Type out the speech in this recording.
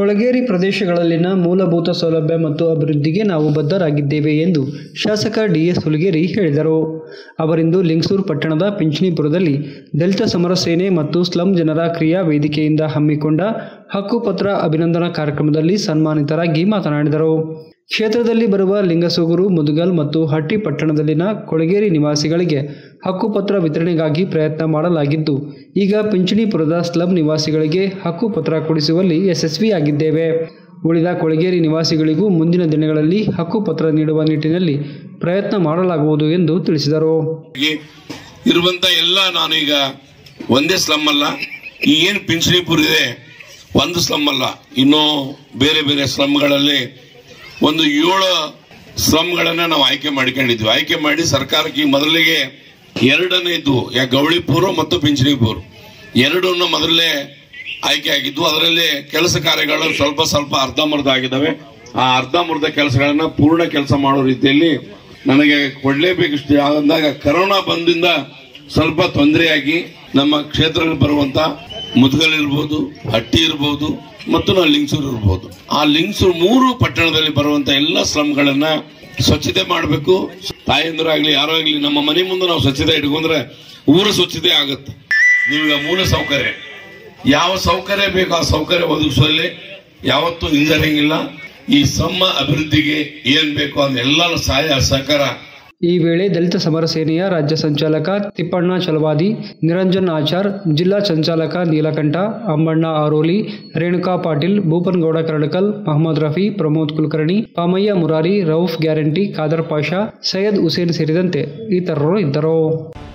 ಕೊಳಗೇರಿ ಪ್ರದೇಶಗಳಲ್ಲಿನ ಮೂಲಭೂತ ಸೌಲಭ್ಯ ಮತ್ತು ಅಭಿವೃದ್ಧಿಗೆ ನಾವು ಬದ್ಧರಾಗಿದ್ದೇವೆ ಎಂದು ಶಾಸಕ ಡಿಎಸ್ ಹುಲಿಗೇರಿ ಹೇಳಿದರು ಅವರಿಂದು ಲಿಂಗಸೂರು ಪಟ್ಟಣದ ಪಿಂಚಣಿಪುರದಲ್ಲಿ ದಲಿತ ಸಮರ ಸೇನೆ ಮತ್ತು ಸ್ಲಂ ಜನರ ಕ್ರಿಯಾ ವೇದಿಕೆಯಿಂದ ಹಮ್ಮಿಕೊಂಡ ಹಕ್ಕುಪತ್ರ ಅಭಿನಂದನಾ ಕಾರ್ಯಕ್ರಮದಲ್ಲಿ ಸನ್ಮಾನಿತರಾಗಿ ಮಾತನಾಡಿದರು ಕ್ಷೇತ್ರದಲ್ಲಿ ಬರುವ ಲಿಂಗಸೂಗೂರು ಮುದುಗಲ್ ಮತ್ತು ಹಟ್ಟಿ ಪಟ್ಟಣದಲ್ಲಿನ ಕೊಳಗೇರಿ ನಿವಾಸಿಗಳಿಗೆ ಹಕ್ಕುಪತ್ರ ವಿತರಣೆಗಾಗಿ ಪ್ರಯತ್ನ ಮಾಡಲಾಗಿದ್ದು ಈಗ ಪಿಂಚಣಿಪುರದ ಸ್ಲಂ ನಿವಾಸಿಗಳಿಗೆ ಹಕ್ಕುಪತ್ರ ಕೊಡಿಸುವಲ್ಲಿ ಯಶಸ್ವಿಯಾಗಿದ್ದೇವೆ ಉಳಿದ ಕೊಳಗೇರಿ ನಿವಾಸಿಗಳಿಗೂ ಮುಂದಿನ ದಿನಗಳಲ್ಲಿ ಹಕ್ಕುಪತ್ರ ನೀಡುವ ನಿಟ್ಟಿನಲ್ಲಿ ಪ್ರಯತ್ನ ಮಾಡಲಾಗುವುದು ಎಂದು ತಿಳಿಸಿದರು ಗೆ ಇರುವಂತ ಎಲ್ಲ ನಾನೀಗ ಒಂದೇ ಸ್ಲಮ್ ಅಲ್ಲ ಈ ಏನ್ ಪಿಂಚಣಿಪುರ ಇದೆ ಒಂದು ಸ್ಲಮ್ ಅಲ್ಲ ಇನ್ನೂ ಬೇರೆ ಬೇರೆ ಸ್ಲಮ್ಗಳಲ್ಲಿ ಒಂದು ಏಳು ಸ್ಲಮ್ಗಳನ್ನ ನಾವು ಆಯ್ಕೆ ಮಾಡ್ಕೊಂಡಿದ್ವಿ ಆಯ್ಕೆ ಮಾಡಿ ಸರ್ಕಾರಕ್ಕೆ ಈ ಮೊದಲಿಗೆ ಎರಡನೇದು ಯಾ ಗೌಳಿಪುರ ಮತ್ತು ಪಿಂಚಣಿಪುರ ಎರಡನ್ನು ಮೊದಲೇ ಆಯ್ಕೆ ಆಗಿದ್ವು ಅದರಲ್ಲಿ ಕೆಲಸ ಕಾರ್ಯಗಳು ಸ್ವಲ್ಪ ಸ್ವಲ್ಪ ಅರ್ಧಂಬರ್ಧ ಆಗಿದ್ದಾವೆ ಆ ಅರ್ಧಂಬರ್ಧ ಕೆಲಸಗಳನ್ನ ಪೂರ್ಣ ಕೆಲಸ ಮಾಡೋ ರೀತಿಯಲ್ಲಿ ನನಗೆ ಕೊಡ್ಲೇಬೇಕಿಷ್ಟು ಅಂದಾಗ ಕರೋನಾ ಬಂದಿಂದ ಸ್ವಲ್ಪ ತೊಂದರೆಯಾಗಿ ನಮ್ಮ ಕ್ಷೇತ್ರದಲ್ಲಿ ಬರುವಂತ ಮುದ್ಗಲ್ ಇರ್ಬೋದು ಹಟ್ಟಿ ಇರ್ಬೋದು ಮತ್ತು ನಾವು ಲಿಂಗ್ಸೂರು ಇರ್ಬೋದು ಆ ಲಿಂಗ್ಸೂರು ಮೂರು ಪಟ್ಟಣದಲ್ಲಿ ಬರುವಂತ ಎಲ್ಲ ಸ್ಲಮ್ಗಳನ್ನ ಸ್ವಚ್ಛತೆ ಮಾಡಬೇಕು ತಾಯಂದಿರಾಗ್ಲಿ ಯಾರೋ ಆಗ್ಲಿ ನಮ್ಮ ಮನೆ ಮುಂದೆ ನಾವು ಸ್ವಚ್ಛತೆ ಇಟ್ಕೊಂಡ್ರೆ ಊರ ಸ್ವಚ್ಛತೆ ಆಗುತ್ತೆ ನಿಮ್ಗೆ ಮೂಲ ಸೌಕರ್ಯ ಯಾವ ಸೌಕರ್ಯ ಬೇಕು ಆ ಸೌಕರ್ಯ ಒದಗಿಸುವಲ್ಲಿ ಯಾವತ್ತೂ ಹಿಂಜರಿಯಂಗಿಲ್ಲ ಈ ಸಮ್ಮ ಅಭಿವೃದ್ಧಿಗೆ ಏನ್ ಬೇಕು ಅದೆಲ್ಲ ಸಹಾಯ ಸಹಕಾರ ಈ ವೇಳೆ ದಲಿತ ಸಮರ ಸೇನೆಯ ರಾಜ್ಯ ಸಂಚಾಲಕ ತಿಪ್ಪಣ್ಣ ಚಲವಾದಿ ನಿರಂಜನ್ ಆಚಾರ್ ಜಿಲ್ಲಾ ಸಂಚಾಲಕ ನೀಲಕಂಠ ಅಂಬಣ್ಣ ಆರೋಲಿ ರೇಣುಕಾ ಪಾಟೀಲ್ ಭೂಪನ್ಗೌಡ ಕರಡಕಲ್ ಮಹಮ್ಮದ್ ರಫಿ ಪ್ರಮೋದ್ ಕುಲಕರ್ಣಿ ಪಾಮಯ್ಯ ಮುರಾರಿ ರೌಫ್ ಗ್ಯಾರಂಟಿ ಖಾದರ್ ಪಾಷಾ ಸೈಯದ್ ಹುಸೇನ್ ಸೇರಿದಂತೆ ಇತರರು ಇದ್ದರು